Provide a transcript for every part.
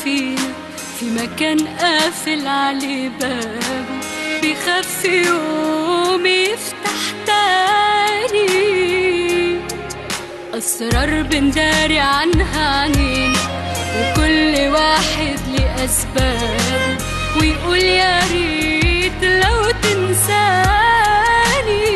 فينا في مكان قافل عليه بابه بيخاف في يوم يفتح تاني أسرار بنداري عنها عنينا وكل واحد ليه أسبابه ويقول يا ريت لو تنساني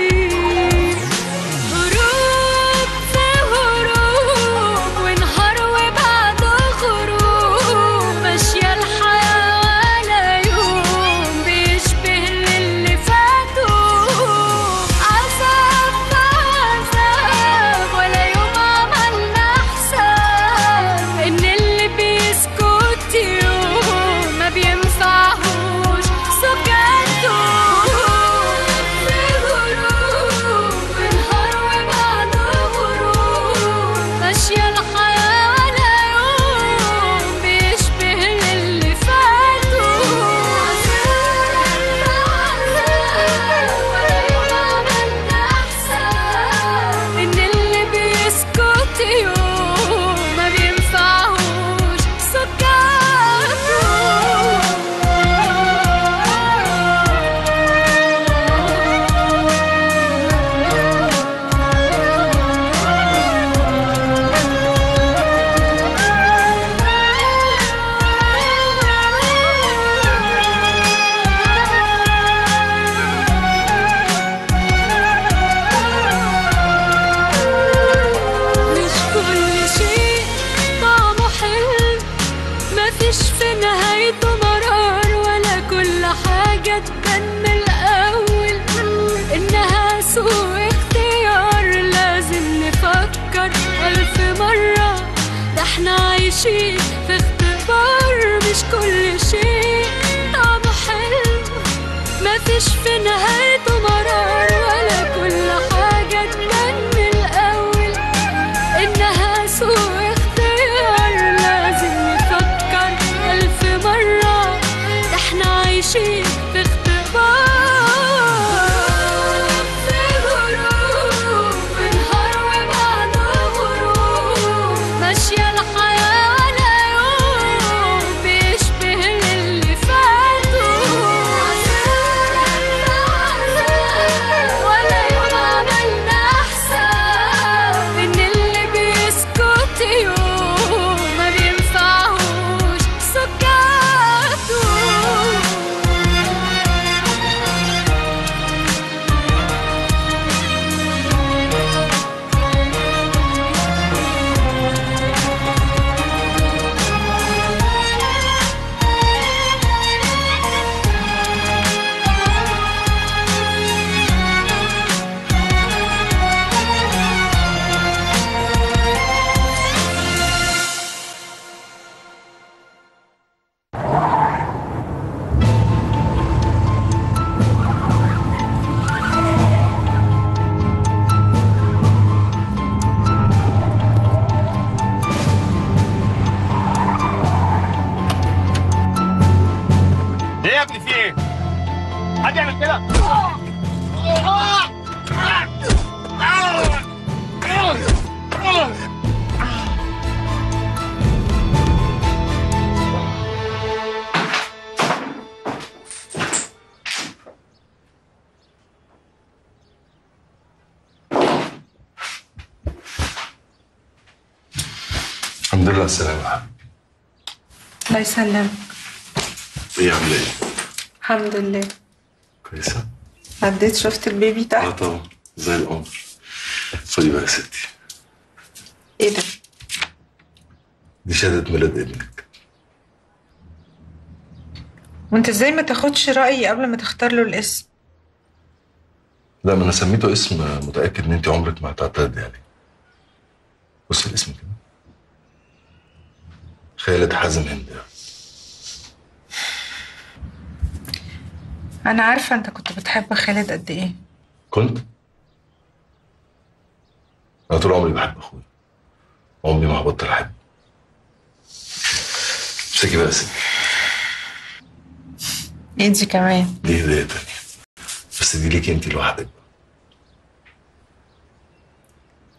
هروب في هروب ونهار وبعد غروب ماشية الحياة ولا يوم بيشبه للي فاتوا عذاب في عذاب ولا يوم عملنا حساب إن اللي بيسكت يوم ما بينفعهوش سكاته في غروب ونهار وبعد غروب ماشية الحياة ولا يوم بيشبه للي فاتوا ولا يوم عملنا حساب إن اللي بيسكت يوم ما بينفعهوش مش كل شيء طعمه حلو مفيش في نهايته مرار ولا كل حاجة تبان من الأول إنها سوء اختيار لازم نفكر ألف مرة ده احنا عايشين في اختبار مش كل شيء طعمه حلو مفيش في نهايته مرار ولا كل حاجة تبان من الأول إنها سوء اختيار لازم نفكر ألف مرة ده احنا عايشين في اختبار في غروب ونهار وبعد غروب ماشية الحياة ولا يوم بيشبه للي فاتوا ولا يوم عملنا حساب إن اللي بيسكت يوم ما بينفعهوش سكاته ايه يا ابني في ايه؟ حد يعمل كده؟ الحمد لله على السلامة يا حبيبي الله يسلمك ايه عاملة ايه؟ الحمد لله كويسة؟ عديت شفت البيبي اه تحت طبعا زي القمر خدي بقى يا ستي ايه ده دي شهادة ميلاد ابنك وانت ازاي ما تاخدش رأيي قبل ما تختار له الاسم لا ما انا سميته اسم متأكد ان انت عمرك ما هتعترضي عليه بص الاسم كده خالد حازم هند انا عارفة انت كنت بتحب خالد قد ايه كنت انا طول عمري بحب اخويا عمري ما هبطل احب امسكي بقى يا ستي ايدي كمان دي هدية تانية بس دي ليكي انت لوحدك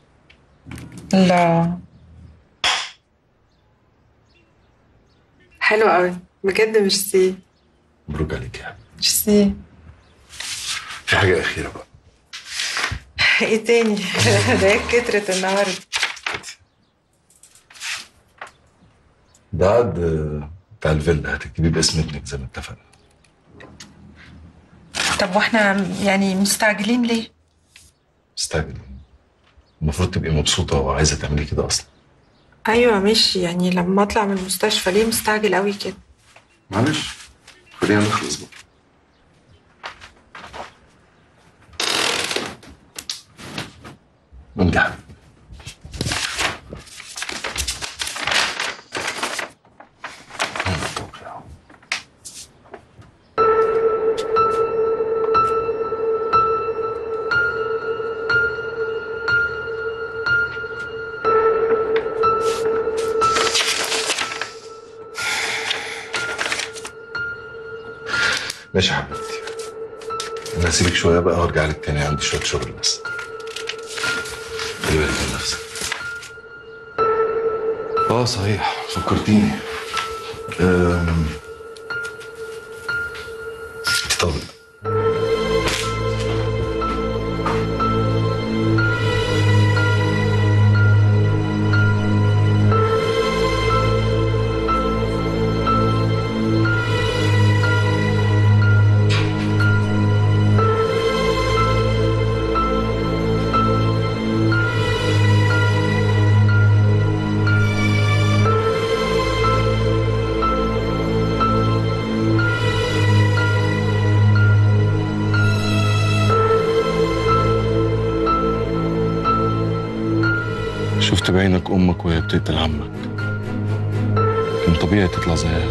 لا حلو قوي بجد ميرسي مبروك عليك يا حبيبي ميرسي في حاجه اخيره بقى ايه تاني ده كترت النهارده ده عقد آه، بتاع الفيلا هتكتبيه باسم ابنك زي ما اتفقنا طب واحنا يعني مستعجلين ليه مستعجل المفروض تبقي مبسوطه وعايزه تعملي كده اصلا ايوه ماشي يعني لما اطلع من المستشفى ليه مستعجل قوي كده معلش خلينا نخلص بقى ننجح ماشي يا حبيبتي انا هسيبك شويه بقى وارجع لك تاني عندي شويه شغل بس خلي بالك من نفسك اه صحيح فكرتيني أم... انت طالب شفت بعينك امك وهي بتقتل عمك كان طبيعي تطلع زيها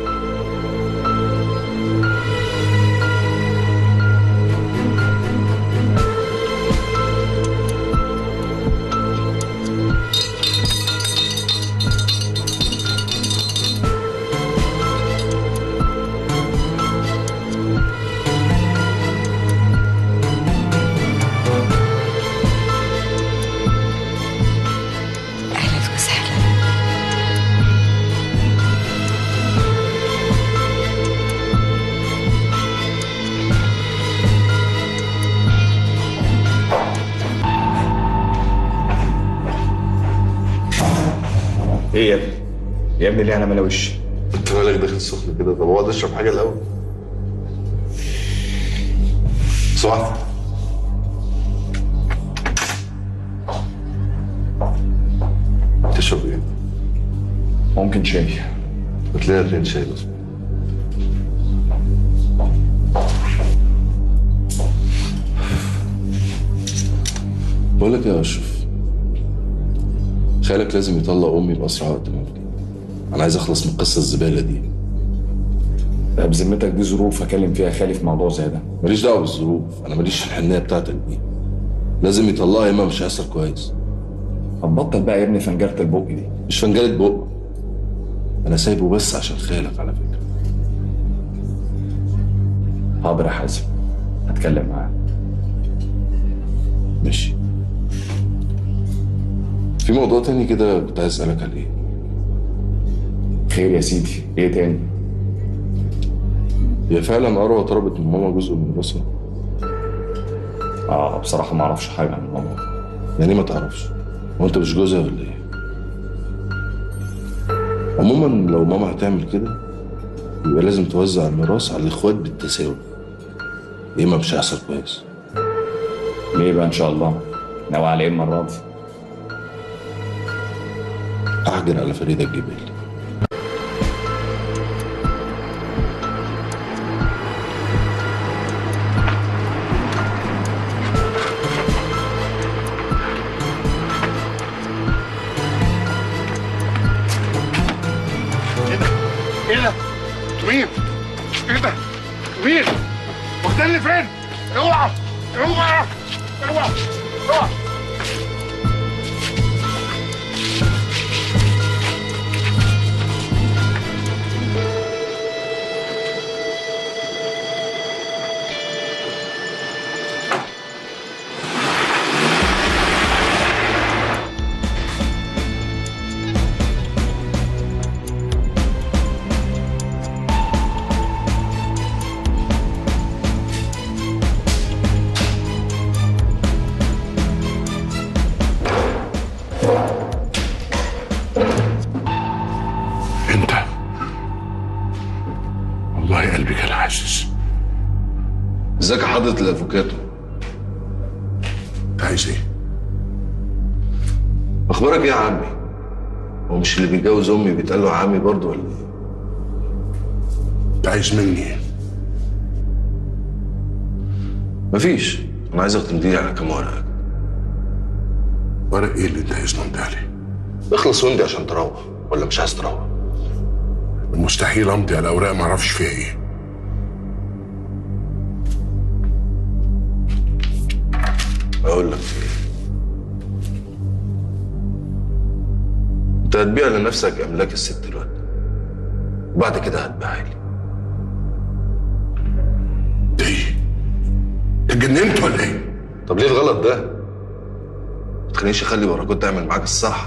اهلا وسهلا ايه يا ابني؟ يا ابني ليه انا ملوش؟ انت مالك داخل سخن كده طب اقعد اشرب حاجه الاول صح تشرب ايه؟ ممكن شاي هتلاقي اتنين شاي بس بقول لك يا اشرف خالك لازم يطلق امي باسرع وقت ممكن انا عايز اخلص من القصه الزباله دي ده بذمتك دي ظروف اكلم فيها خالي في موضوع زي ده ماليش دعوه بالظروف انا ماليش في الحنيه بتاعتك دي لازم يطلقها يا اما مش هيحصل كويس هتبطل بقى يا ابني فنجرة البق دي مش فنجانة بق انا سايبه بس عشان خالك على فكره حاضر يا حازم هتكلم معاه ماشي في موضوع تاني كده كنت عايز اسالك عليه خير يا سيدي ايه تاني؟ هي فعلا اروى طلبت من ماما جزء من راسها اه بصراحة ما اعرفش حاجة عن ماما يعني ما تعرفش هو انت مش جوزها ولا ايه عموما لو ماما هتعمل كده يبقى لازم توزع الميراث على الاخوات بالتساوي يا اما مش هيحصل كويس ليه بقى ان شاء الله؟ ناوي على ايه المرة دي؟ احجر على فريده الجبال ايه ده؟ انتوا مين؟ ايه ده؟ مين؟ واخدني فين؟ اوعى اوعى اوعى اوعى ازيك يا حضرة الافوكاتو انت عايز ايه؟ اخبارك ايه يا عمي هو مش اللي بيتجوز امي بيتقال له عمي برضه ولا ايه انت عايز مني ايه؟ مفيش انا عايزك تمضي على كام ورقه كده. ورق ايه اللي انت عايز نمضي عليه؟ اخلص وندي عشان تروح ولا مش عايز تروح مستحيل امضي على اوراق ما اعرفش فيها ايه اقول لك في ايه انت هتبيع لنفسك املاك الست دلوقتي وبعد كده هتبيعها لي انت ايه؟ انت اتجننت ولا ايه؟ طب ليه الغلط ده؟ ما تخلينيش اخلي بركات تعمل معاك الصح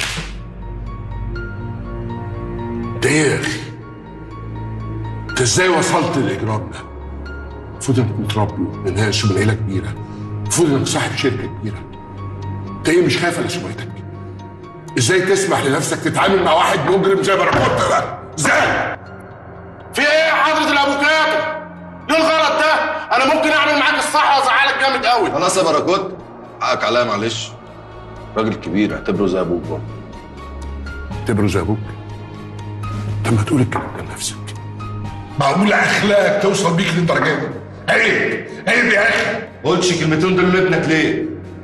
انت ايه يا اخي؟ انت ازاي وصلت للاجرام ده؟ المفروض انك متربي من ناس ومن عيله كبيره المفروض انك صاحب شركه كبيره انت ايه مش خايف على سمعتك؟ ازاي تسمح لنفسك تتعامل مع واحد مجرم زي باراكوتا ده؟ ازاي؟ في ايه يا حضرة الافوكاتو؟ ليه الغلط ده؟ انا ممكن اعمل معاك الصح وازعلك جامد قوي خلاص يا بركات حقك عليا معلش راجل كبير اعتبره زي ابوك برضه اعتبره زي ابوك طب ما تقول الكلام ده لنفسك معقول اخلاقك توصل بيك للدرجه دي عيب عيب يا اخي ما قلتش الكلمتين دول لابنك ليه؟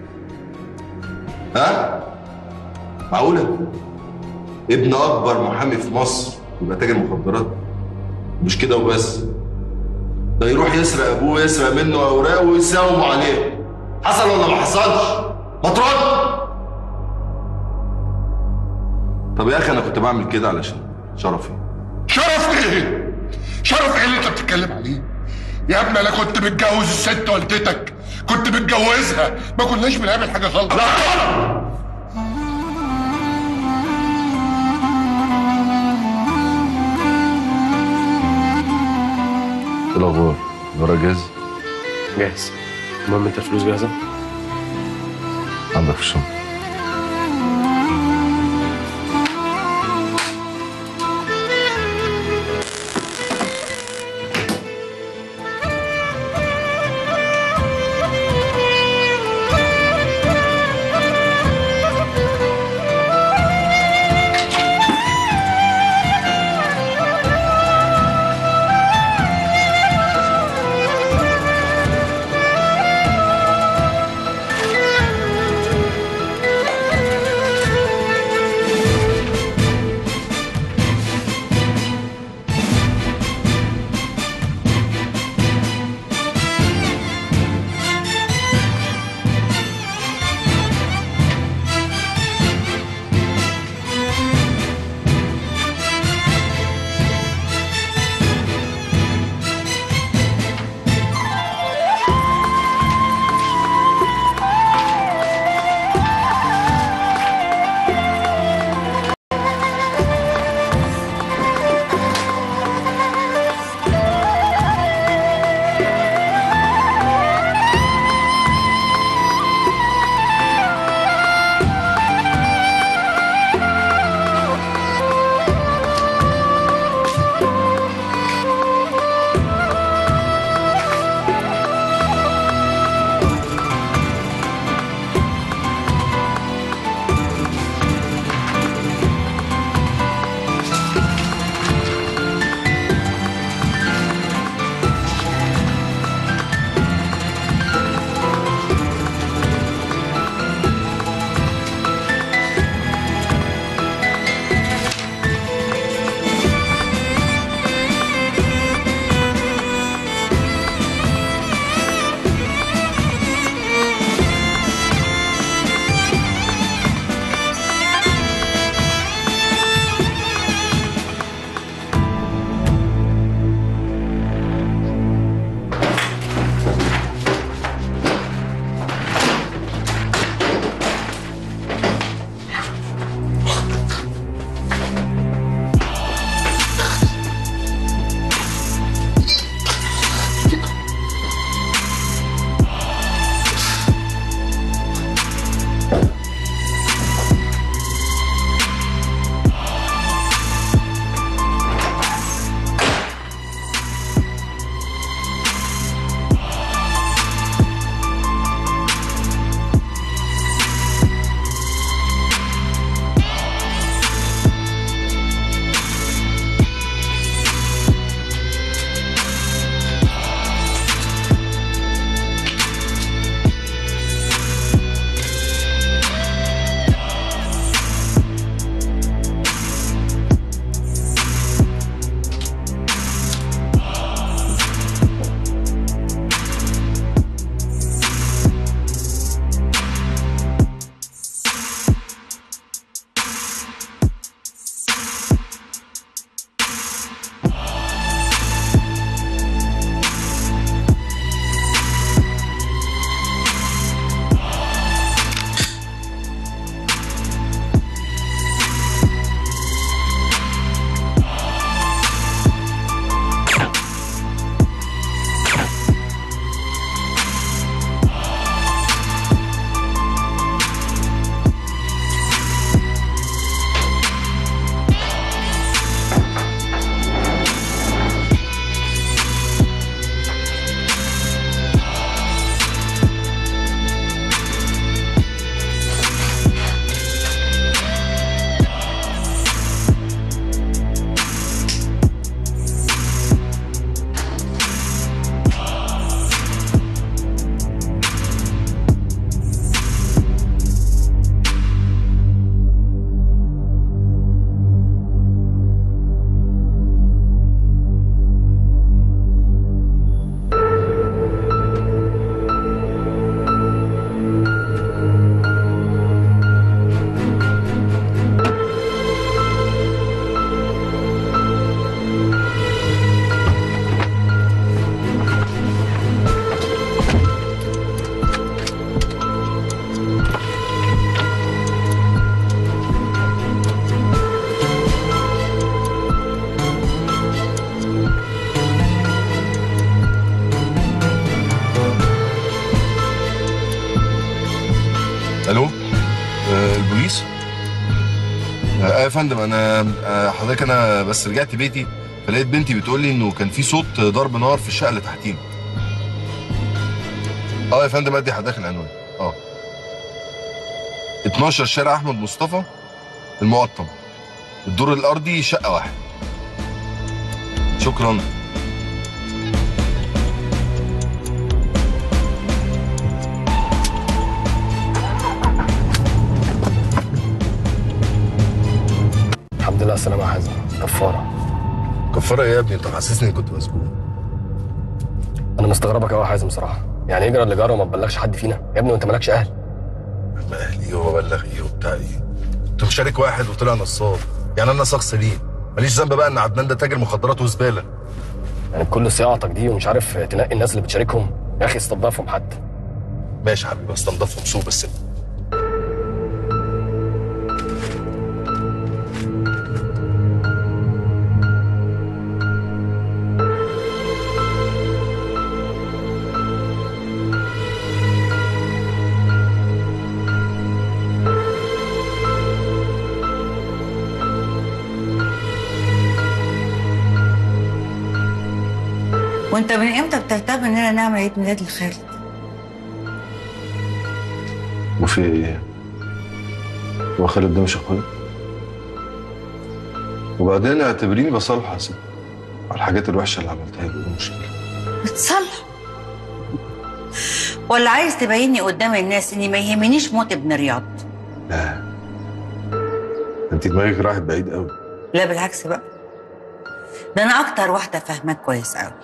ها؟ معقولة؟ ابن أكبر محامي في مصر يبقى تاجر مخدرات مش كده وبس ده يروح يسرق أبوه يسرق منه أوراق ويساوموا عليه حصل ولا ما حصلش؟ ما ترد طب يا أخي أنا كنت بعمل كده علشان شرفي شرف ايه؟ شرف ايه اللي انت بتتكلم عليه؟ يا ابني انا كنت متجوز الست والدتك كنت متجوزها ما كناش بنعمل حاجه غلط لا إيه الأخبار؟ الورق جاهز؟ جاهز المهم انت الفلوس جاهزه عندك في الشنطة الو آه البوليس آه يا فندم انا آه حضرتك انا بس رجعت بيتي فلقيت بنتي بتقول لي انه كان في صوت ضرب نار في الشقه اللي تحتينا اه يا فندم ادي حضرتك العنوان اه 12 شارع احمد مصطفى المقطم الدور الارضي شقه واحد شكرا الحمد لله على السلامة يا حازم كفارة كفاره ايه يا ابني انت حاسسني كنت مسجون أنا مستغربك أوي يا حازم صراحة يعني يجرى اللي جرى وما تبلغش حد فينا يا ابني وأنت مالكش أهل ما اهلي هو بلغ ايه وبتاع ايه كنت مشارك واحد وطلع نصاب يعني انا شخص سليم ماليش ذنب بقى ان عدنان ده تاجر مخدرات وزباله يعني بكل صياعتك دي ومش عارف تنقي الناس اللي بتشاركهم يا أخي استضافهم حتى ماشي يا حبيبي استنضفهم سوق بس وانت من امتى بتهتم اننا نعمل عيد ميلاد لخالد؟ وفي ايه؟ هو خالد ده مش اخويا؟ وبعدين اعتبريني بصالحه يا ست على الحاجات الوحشه اللي عملتها له إيه المشكله بتصلح ولا عايز تبيني قدام الناس اني ما يهمنيش موت ابن رياض لا انت دماغك راحت بعيد قوي لا بالعكس بقى ده انا اكتر واحده فاهماك كويس قوي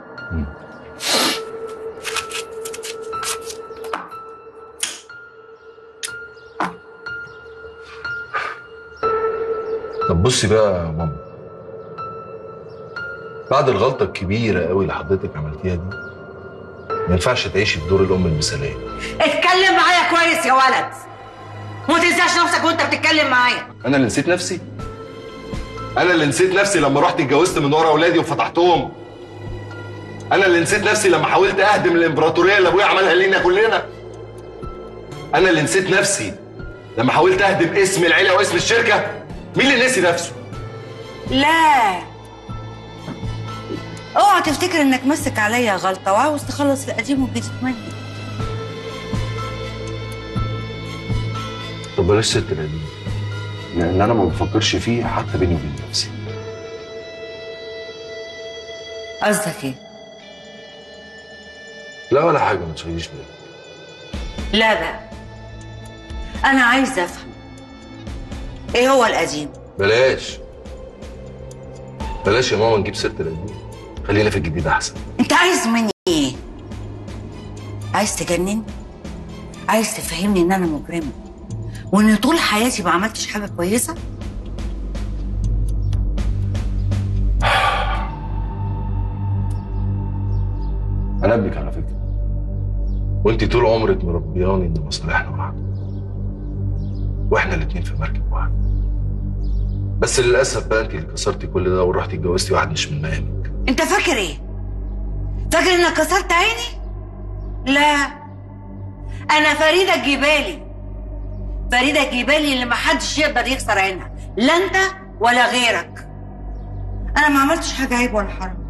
طب بصي بقى يا ماما بعد الغلطه الكبيره قوي اللي حضرتك عملتيها دي ما ينفعش تعيشي في دور الام المثاليه اتكلم معايا كويس يا ولد وما تنساش نفسك وانت بتتكلم معايا انا اللي نسيت نفسي انا اللي نسيت نفسي لما رحت اتجوزت من ورا اولادي وفتحتهم انا اللي نسيت نفسي لما حاولت اهدم الامبراطوريه اللي ابويا عملها لينا كلنا انا اللي نسيت نفسي لما حاولت اهدم اسم العيله واسم الشركه مين اللي نسي نفسه لا اوعى تفتكر انك مسك عليا غلطه وعاوز تخلص القديم والجديد مني طب بلاش ست القديم لان انا ما بفكرش فيه حتى بيني وبين نفسي قصدك ايه؟ لا ولا حاجه ما تشغليش بالك لا بقى انا عايزه افهم ايه هو القديم بلاش بلاش يا ماما نجيب سيره القديم خلينا في الجديد احسن انت عايز مني ايه عايز تجنني عايز تفهمني ان انا مجرمه وان طول حياتي ما عملتش حاجه كويسه انا ابنك على فكره وانت طول عمرك مربياني ان مصالحنا واحده واحنا الاتنين في مركب واحد بس للاسف بقى انت اللي كسرتي كل ده ورحتي اتجوزتي واحد مش من مقامك انت فاكر ايه فاكر انك كسرت عيني لا انا فريده الجبالي فريده الجبالي اللي محدش يقدر يكسر عينها لا انت ولا غيرك انا ما عملتش حاجه عيب ولا حرام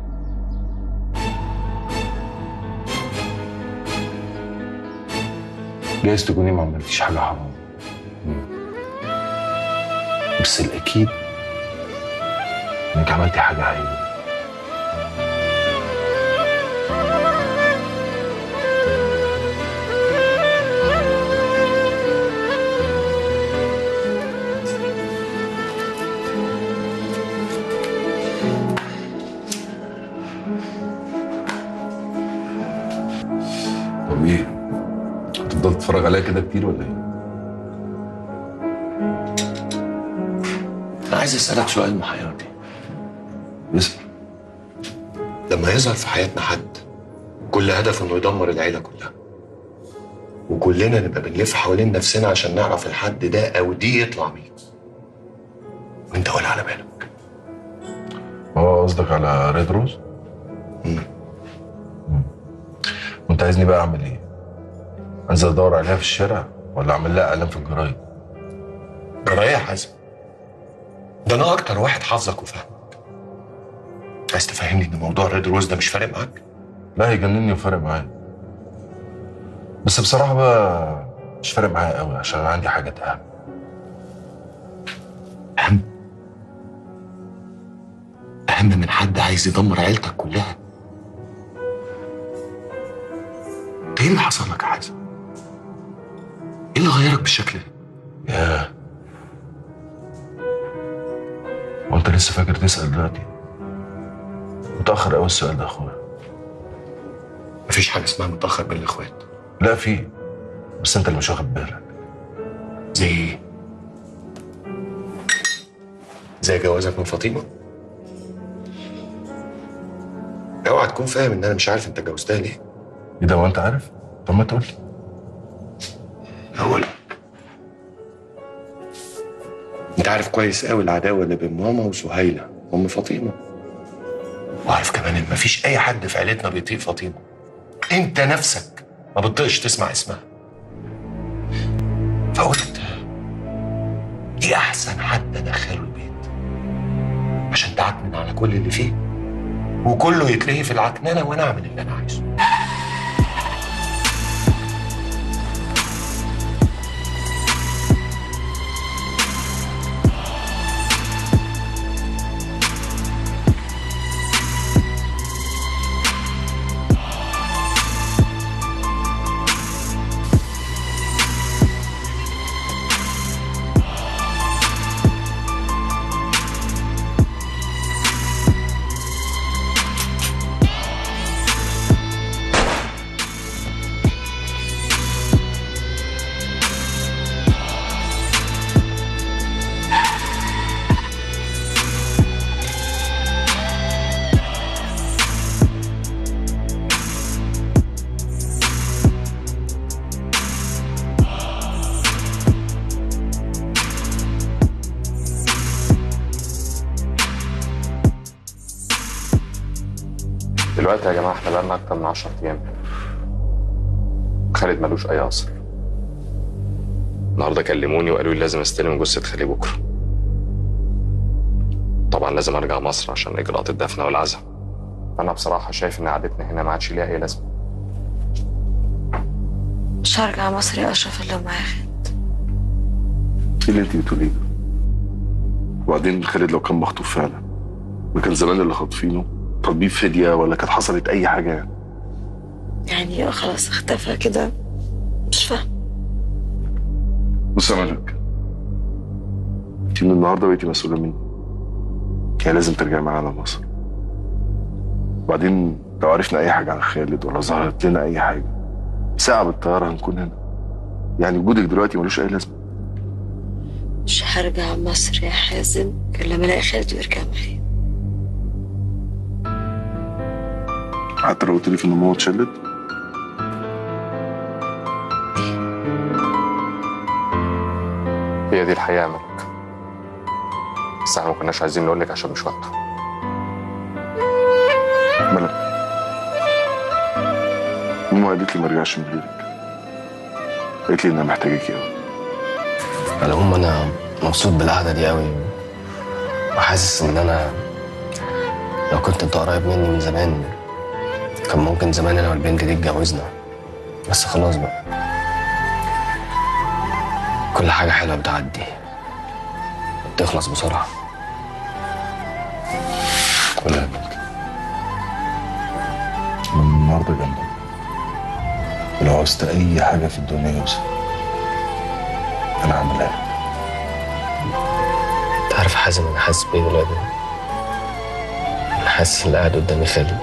جايز تكوني ما عملتيش حاجه حرام بس الاكيد انك عملتي حاجه عيب طب ايه؟ هتفضل تتفرج عليا كده كتير ولا ايه؟ أنا عايز أسألك سؤال محيرني اسأل لما يظهر في حياتنا حد كل هدفه إنه يدمر العيلة كلها وكلنا نبقى بنلف حوالين نفسنا عشان نعرف الحد ده أو دي يطلع مين وأنت ولا على بالك هو قصدك على ريد روز؟ مم. وانت عايزني بقى اعمل ايه؟ انزل ادور عليها في الشارع ولا اعمل لها اعلان في الجرايد جرايه يا حازم ده انا اكتر واحد حافظك وفاهمك عايز تفهمني ان موضوع ريد روز ده مش فارق معاك لا هيجنني وفارق معايا بس بصراحه بقى مش فارق معايا قوي عشان انا عندي حاجات اهم اهم اهم من حد عايز يدمر عيلتك كلها انت ايه اللي حصل لك يا حازم ايه اللي غيرك بالشكل ده ياه وانت لسه فاكر تسال دلوقتي متاخر قوي السؤال ده يا اخويا مفيش حاجه اسمها متاخر بين الاخوات لا في بس انت اللي مش واخد بالك زي ايه زي جوازك من فاطمه اوعى تكون فاهم ان انا مش عارف انت اتجوزتها ليه ايه ده وانت عارف طب ما تقول لي هقول لك انت عارف كويس قوي العداوه اللي بين ماما وسهيله ام فاطمه وعارف كمان ان مفيش اي حد في عيلتنا بيطيق فاطمه انت نفسك ما بتطيقش تسمع اسمها فقلت دي احسن حد ادخله البيت عشان تعكنن على كل اللي فيه وكله يتلهي في العكننه وانا اعمل اللي انا عايزه دلوقتي يا جماعه احنا بقالنا اكتر من 10 ايام خالد ملوش اي اثر النهارده كلموني وقالوا لي لازم استلم جثه خالي بكره طبعا لازم ارجع مصر عشان اجراءات الدفن والعزاء انا بصراحه شايف ان قعدتنا هنا ما عادش ليها اي لازمه مش هرجع مصر يا اشرف الا معايا خالد ايه اللي انت بتقوليه ده؟ وبعدين خالد لو كان مخطوف فعلا ما كان زمان اللي خاطفينه تطبيب فدية ولا كانت حصلت أي حاجة يعني يعني خلاص اختفى كده مش فاهم بص يا ملك انت من النهارده بقيتي مسؤولة مني يعني لازم ترجعي معانا مصر وبعدين لو عرفنا أي حاجة عن خالد ولا ظهرت لنا أي حاجة ساعة بالطيارة هنكون هنا يعني وجودك دلوقتي ملوش أي لازمة مش هرجع مصر يا حازم غير لما الاقي خالد ويرجع معايا حتى لو قلت لي في إن ماما اتشلت هي دي الحقيقه يا ملك بس احنا ما كناش عايزين نقول لك عشان مش وقته ملك ماما قالت لي ما ارجعش من غيرك قالت لي انها محتاجاكي قوي على العموم انا مبسوط بالقعده دي قوي وحاسس ان انا لو كنت انت قريب مني من زمان كان ممكن زمان انا والبنت دي اتجوزنا بس خلاص بقى كل حاجه حلوه بتعدي بتخلص بسرعه ولا يهمك من النهارده جنبك ولو عوزت اي حاجه في الدنيا يا يوسف انا هعملها لك انت عارف يا حازم انا حاسس بايه دلوقتي انا حاسس ان قاعد قدامي خالد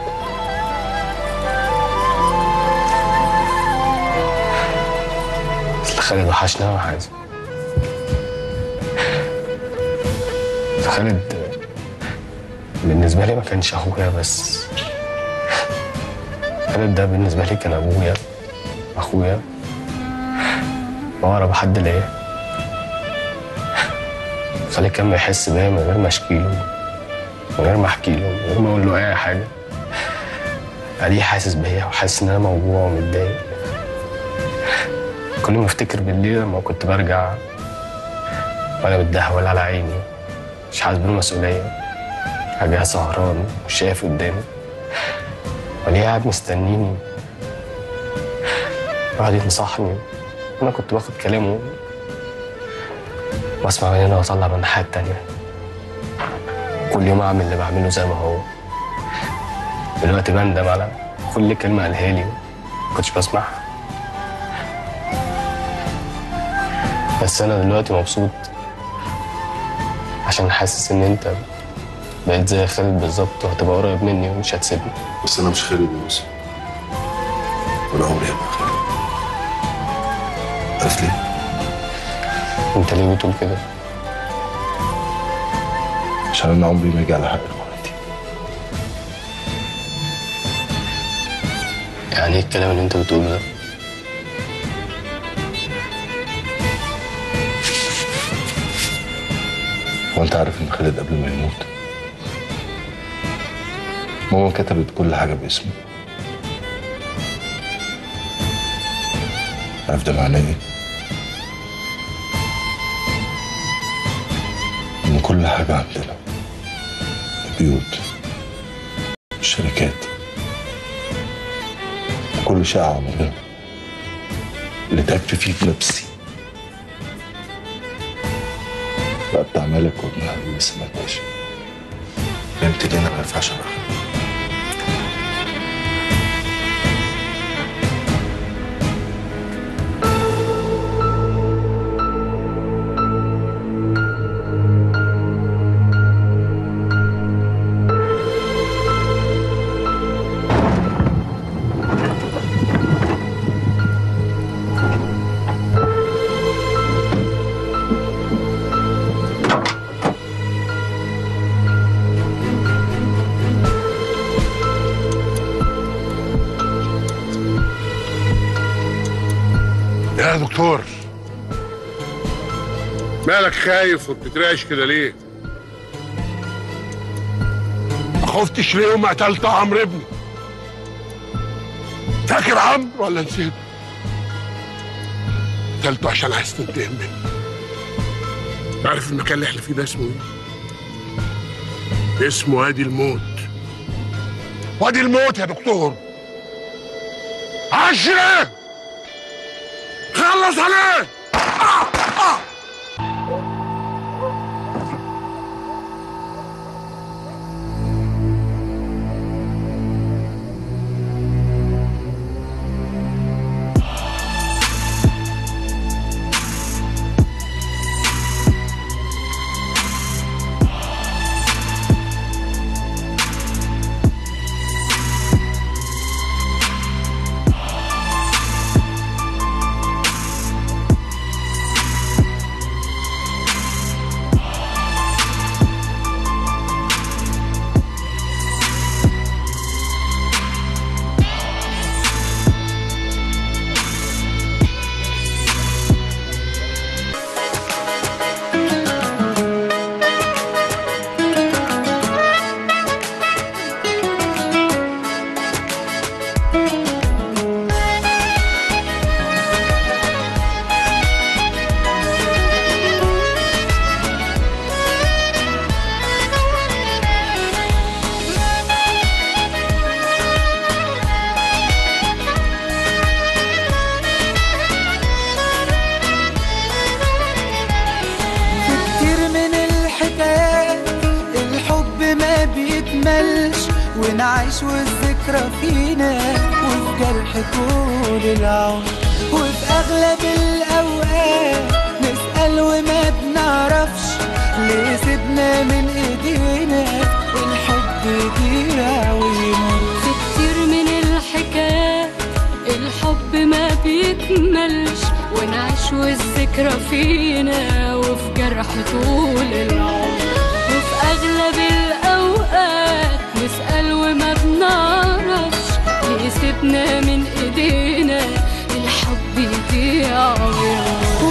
اصل خالد وحشنا قوي يا حازم أصل خالد بالنسبه لي ما كانش اخويا بس خالد ده بالنسبه لي كان ابويا اخويا واقرب حد ليا خالد كان بيحس بيا من غير ما اشكي له من غير ما احكي له من غير ما اقول له اي حاجه عليه حاسس بيا وحاسس ان انا موجوع ومتضايق كل ما افتكر بالليل لما كنت برجع وانا متدهول على عيني مش حاسس بالمسؤولية حاجة سهران مش شايف قدامي وليه قاعد مستنيني واحد ينصحني انا كنت باخد كلامه واسمع من هنا واطلع من الناحية التانية كل يوم اعمل اللي بعمله زي ما هو دلوقتي بندم على كل كلمة قالها لي ما كنتش بسمعها بس انا دلوقتي مبسوط عشان حاسس ان انت بقيت زي خالد بالظبط وهتبقى قريب مني ومش هتسيبني بس انا مش خالد يا يوسف ولا عمري هبقى خالد عارف ليه؟ انت ليه بتقول كده عشان انا عمري ما اجي على حق اخواتي يعني ايه الكلام اللي انت بتقوله ده هو انت عارف ان خالد قبل ما يموت ماما كتبت كل حاجه باسمه عارف ده معناه ايه؟ ان كل حاجه عندنا البيوت الشركات كل شيء عمرنا اللي تعبت فيه بنفسي بقى بتاع مالك وابنها اللي لسه ما اتناش فهمت ليه انا ما ينفعش ابقى خالد يا دكتور مالك خايف وبتترعش كده ليه؟ ما خفتش ليه وما قتلت عمرو ابني؟ فاكر عمرو ولا نسيت؟ قتلته عشان عايز تنتقم مني عارف المكان اللي احنا فيه ده اسمه ايه؟ اسمه وادي الموت وادي الموت يا دكتور عشرة خلص عليه آه آه. في كتير من الحكايات الحب ما بيكملش ونعيش والذكرى فينا وفي جرح طول العمر وفي أغلب الأوقات نسأل وما بنعرفش ليه سيبنا من إيدينا الحب يضيع ويمر في كتير من الحكايات الحب ما بيكملش ونعيش والذكرى فينا وفي جرح طول العمر وفي أغلب الأوقات نسأل وما بنعرفش يسيبنا من إيدينا الحب يضيع ويمر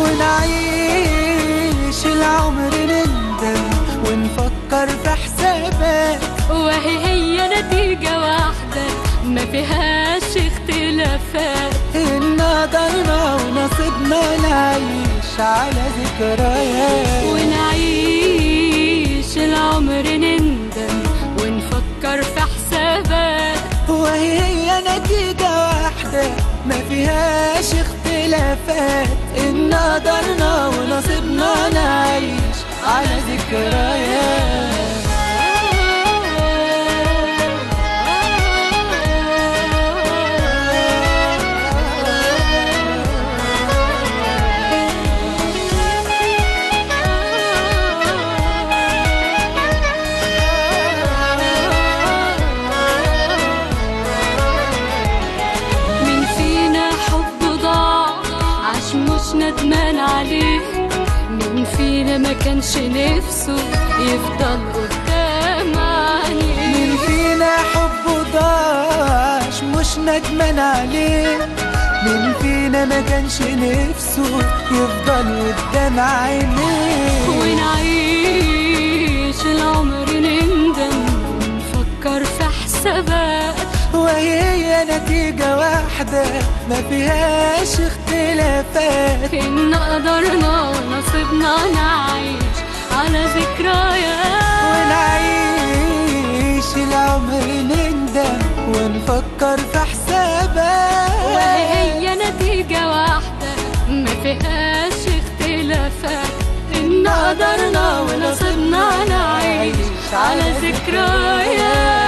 ونعيش العمر نندم ونفكر في حسابات وهي هي نتيجة واحدة ما فيهاش اختلافات إن قدرنا ونصيبنا ونصيبنا نعيش على ذكريات ونعيش العمر نندم ونفكر في حسابات وهي هي نتيجة واحدة ما فيهاش اختلافات إن قدرنا ونصيبنا نعيش على ذكريات مين فينا حب ضاع عاش مش ندمان عليه مين فينا ما كانش نفسه يفضل قدام عينيه مين فينا حبه ضاعش مش ندمان عليه مين فينا ما كانش نفسه يفضل قدام عينيه ونعيش العمر نندم ونفكر في حسابات وهي هي نتيجة واحدة ما فيهاش اختلافات إن قدرنا ونصيبنا نعيش على ذكريات ونعيش العمر نندم ونفكر في حسابات وهي نتيجة واحدة ما فيهاش اختلافات إن قدرنا ونصيبنا نعيش على ذكريات